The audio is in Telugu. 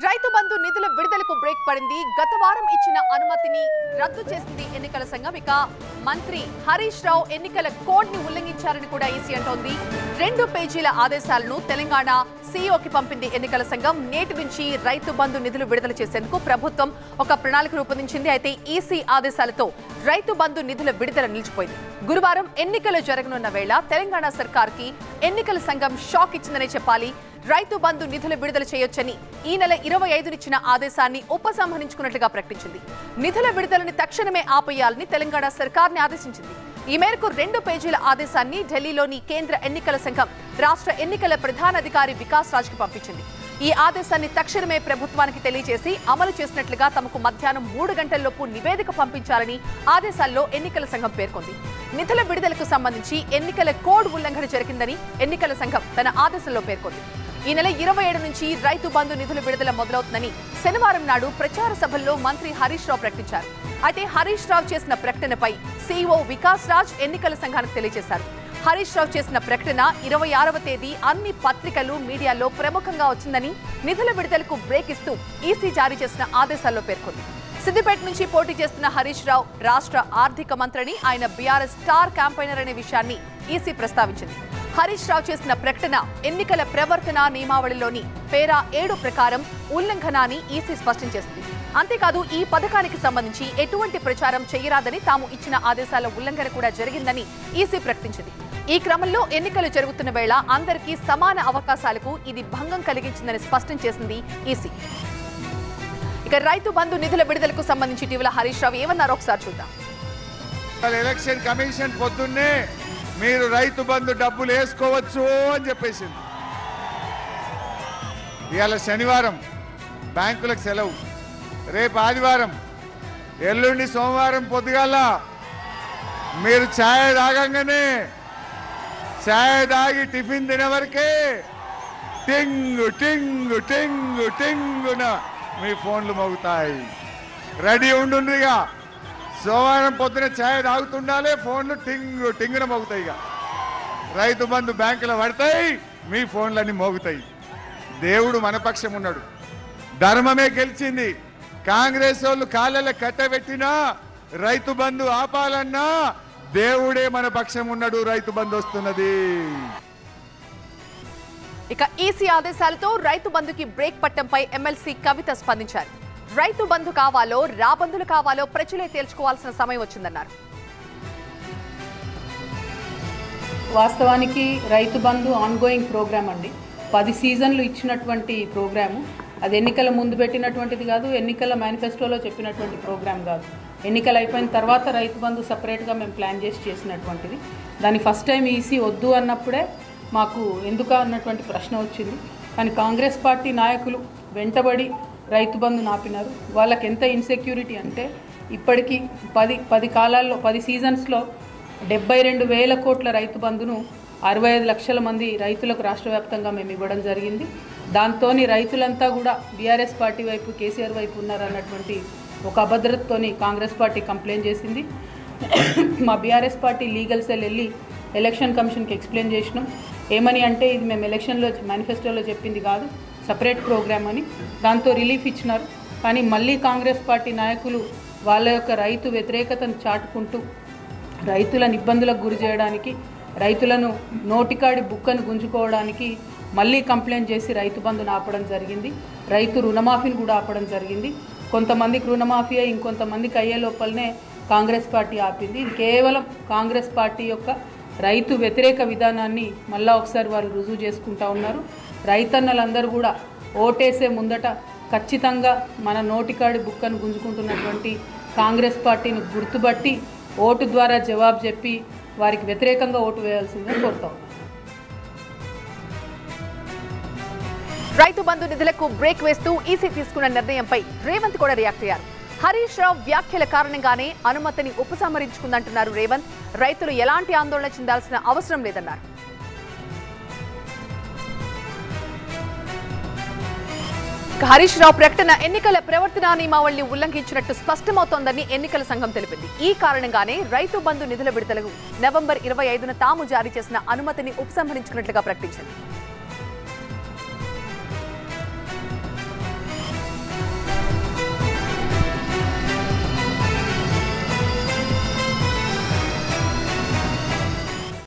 రైతు బంధు నిధుల విడుదలకు బ్రేక్ పడింది గత వారం ఇచ్చిన అనుమతిని రద్దు చేసింది ఎన్నికల సంఘం ఇక మంత్రి హరీష్ రావు ఎన్నికల కోడ్ ని ఉల్లంఘించారని కూడా ఈసీ అంటోంది రెండు పేజీల ఆదేశాలను తెలంగాణ సీఈఓకి పంపింది ఎన్నికల సంఘం నేటి నుంచి రైతు బంధు నిధులు విడుదల చేసేందుకు ప్రభుత్వం ఒక ప్రణాళిక రూపొందించింది అయితే ఈసీ ఆదేశాలతో రైతు బంధు నిధుల విడుదల నిలిచిపోయింది గురువారం ఎన్నికలు జరగనున్న వేళ తెలంగాణ సర్కార్కి ఎన్నికల సంఘం షాక్ ఇచ్చిందనే చెప్పాలి రైతు బంధు నిధులు విడుదల చేయొచ్చని ఈ నెల ఇరవై ఐదునిచ్చిన ఆదేశాన్ని ఉపసంహరించుకున్నట్లుగా ప్రకటించింది నిధుల విడుదలని తక్షణమే ఆపేయాలని తెలంగాణ సర్కార్ని ఆదేశించింది ఈ మేరకు రెండు పేజీల ఆదేశాన్ని ఢిల్లీలోని కేంద్ర ఎన్నికల సంఘం రాష్ట్ర ఎన్నికల ప్రధానాధికారి వికాస్ రాజ్కి పంపించింది ఈ ఆదేశాన్ని తక్షణమే ప్రభుత్వానికి తెలియజేసి అమలు చేసినట్లుగా తమకు మధ్యాహ్నం మూడు గంటల్లోపు నివేదిక పంపించాలని ఆదేశాల్లో ఎన్నికల సంఘం పేర్కొంది నిధుల విడుదలకు సంబంధించి ఎన్నికల కోడ్ ఉల్లంఘన జరిగిందని ఎన్నికల సంఘం తన ఆదేశంలో పేర్కొంది ఈ నెల ఇరవై ఏడు నుంచి రైతు బంధు నిధుల విడుదల మొదలవుతుందని శనివారం నాడు ప్రచార సభల్లో మంత్రి హరీష్ రావు ప్రకటించారు అయితే హరీష్ రావు చేసిన ప్రకటనపై సీఈఓ వికాస్ రాజ్ ఎన్నికల సంఘానికి తెలియజేశారు హరీష్ రావు చేసిన ప్రకటన ఇరవై ఆరవ తేదీ అన్ని పత్రికలు మీడియాలో ప్రముఖంగా వచ్చిందని నిధుల విడుదలకు బ్రేక్ ఇస్తూ ఈసీ జారీ చేసిన ఆదేశాల్లో పేర్కొంది సిద్దిపేట నుంచి పోటీ చేస్తున్న హరీష్ రావు రాష్ట్ర ఆర్థిక మంత్రిని ఆయన బీఆర్ఎస్ స్టార్ క్యాంపైనర్ అనే విషయాన్ని ఈసీ ప్రస్తావించింది హరీష్ రావు చేసిన ప్రకటన ఎన్నికల ప్రవర్తన నియమావళిలోని పేరా ఏడు ప్రకారం ఉల్లంఘన అని ఈసీ స్పష్టం చేసింది అంతేకాదు ఈ పథకానికి సంబంధించి ఎటువంటి ప్రచారం చేయరాదని తాము ఇచ్చిన ఆదేశాల ఉల్లంఘన కూడా జరిగిందని ఈసీ ప్రకటించింది ఈ క్రమంలో ఎన్నికలు జరుగుతున్న వేళ అందరికీ సమాన అవకాశాలకు ఇది భంగం కలిగించిందని స్పష్టం చేసింది ఈసీ ఇక రైతు బంధు నిధుల విడుదలకు సంబంధించి ఇటీవల హరీష్ రావు ఏమన్నారో ఒకసారి చూద్దాం ఇవాళ ఎలక్షన్ కమిషన్ పొద్దున్నే మీరు రైతు బంధు డబ్బులు వేసుకోవచ్చు అని చెప్పేసింది ఇవాళ శనివారం బ్యాంకులకు సెలవు రేపు ఆదివారం ఎల్లుండి సోమవారం పొద్దుగాల మీరు ఛాయ్ తాగంగానే ఛాయ్ తాగి టిఫిన్ తినే వరకే టింగు టింగు టింగు టింగున మీ ఫోన్లు మోగుతాయి రెడీ ఉండుండ్రిగా సోమవారం పొద్దున ఛాయ్ తాగుతుండాలి ఫోన్లు టింగు టింగున మోగుతాయి ఇక రైతు బంధు బ్యాంకులో పడతాయి మీ ఫోన్లన్నీ మోగుతాయి దేవుడు మన పక్షం ఉన్నాడు ధర్మమే గెలిచింది కాంగ్రెస్ వాళ్ళు కాళ్ళలో కట్టబెట్టినా రైతు బంధు ఆపాలన్నా దేవుడే మన పక్షం ఉన్నాడు రైతు బంధు వస్తున్నది ఇక ఈసీ ఆదేశాలతో రైతు బంధుకి బ్రేక్ పట్టంపై ఎమ్మెల్సీ కవిత స్పందించారు రైతు బంధు కావాలో రాబంధులు కావాలో ప్రజలే తేల్చుకోవాల్సిన సమయం వచ్చిందన్నారు వాస్తవానికి రైతు బంధు ఆన్గోయింగ్ ప్రోగ్రామ్ అండి పది సీజన్లు ఇచ్చినటువంటి ప్రోగ్రాము అది ఎన్నికల ముందు పెట్టినటువంటిది కాదు ఎన్నికల మేనిఫెస్టోలో చెప్పినటువంటి ప్రోగ్రామ్ కాదు ఎన్నికలు అయిపోయిన తర్వాత రైతు బంధు సపరేట్గా మేము ప్లాన్ చేసి చేసినటువంటిది దాని ఫస్ట్ టైం ఈసీ వద్దు అన్నప్పుడే మాకు ఎందుకు అన్నటువంటి ప్రశ్న వచ్చింది కానీ కాంగ్రెస్ పార్టీ నాయకులు వెంటబడి రైతు బంధు నాపినారు వాళ్ళకి ఎంత ఇన్సెక్యూరిటీ అంటే ఇప్పటికీ పది పది కాలాల్లో పది సీజన్స్లో డెబ్బై రెండు వేల కోట్ల రైతు బంధును అరవై ఐదు లక్షల మంది రైతులకు రాష్ట్ర వ్యాప్తంగా మేము ఇవ్వడం జరిగింది దాంతో రైతులంతా కూడా బీఆర్ఎస్ పార్టీ వైపు కేసీఆర్ వైపు ఉన్నారన్నటువంటి ఒక అభద్రతతోని కాంగ్రెస్ పార్టీ కంప్లైంట్ చేసింది మా బీఆర్ఎస్ పార్టీ లీగల్ సెల్ వెళ్ళి ఎలక్షన్ కమిషన్కి ఎక్స్ప్లెయిన్ చేసినాం ఏమని అంటే ఇది మేము ఎలక్షన్లో మేనిఫెస్టోలో చెప్పింది కాదు సపరేట్ ప్రోగ్రామ్ అని దాంతో రిలీఫ్ ఇచ్చినారు కానీ మళ్ళీ కాంగ్రెస్ పార్టీ నాయకులు వాళ్ళ యొక్క రైతు వ్యతిరేకతను చాటుకుంటూ రైతులను ఇబ్బందులకు గురి చేయడానికి రైతులను నోటికాడి బుక్కను గుంజుకోవడానికి మళ్ళీ కంప్లైంట్ చేసి రైతు బంధును ఆపడం జరిగింది రైతు రుణమాఫీని కూడా ఆపడం జరిగింది కొంతమందికి రుణమాఫీ అయి ఇంకొంతమందికి అయ్యే లోపలనే కాంగ్రెస్ పార్టీ ఆపింది ఇది కేవలం కాంగ్రెస్ పార్టీ యొక్క రైతు వ్యతిరేక విధానాన్ని మళ్ళా ఒకసారి వాళ్ళు రుజువు చేసుకుంటా ఉన్నారు రైతన్నలందరూ కూడా ఓటేసే ముందట ఖచ్చితంగా మన నోటికాడి బుక్కను గుంజుకుంటున్నటువంటి కాంగ్రెస్ పార్టీని గుర్తుపట్టి ఓటు ద్వారా జవాబు చెప్పి వారికి వ్యతిరేకంగా ఓటు వేయాల్సిందని కోరుతాం రైతు బంధు నిధులకు బ్రేక్ వేస్తూ ఈసీ తీసుకున్న నిర్ణయంపై రేవంత్ కూడా రియాక్ట్ అయ్యారు హరీష్ రావు వ్యాఖ్యల కారణంగానే అనుమతిని ఉపసంహరించుకుందంటున్నారు రేవంత్ రైతులు ఎలాంటి ఆందోళన చెందాల్సిన అవసరం లేదన్నారు ఇక హరీష్ రావు ప్రకటన ఎన్నికల ప్రవర్తనా నియమావళిని ఉల్లంఘించినట్టు స్పష్టమవుతోందని ఎన్నికల సంఘం తెలిపింది ఈ కారణంగానే రైతు బంధు నిధుల విడుదలకు నవంబర్ ఇరవై ఐదున తాము జారీ చేసిన అనుమతిని ఉపసంహరించుకున్నట్లుగా ప్రకటించింది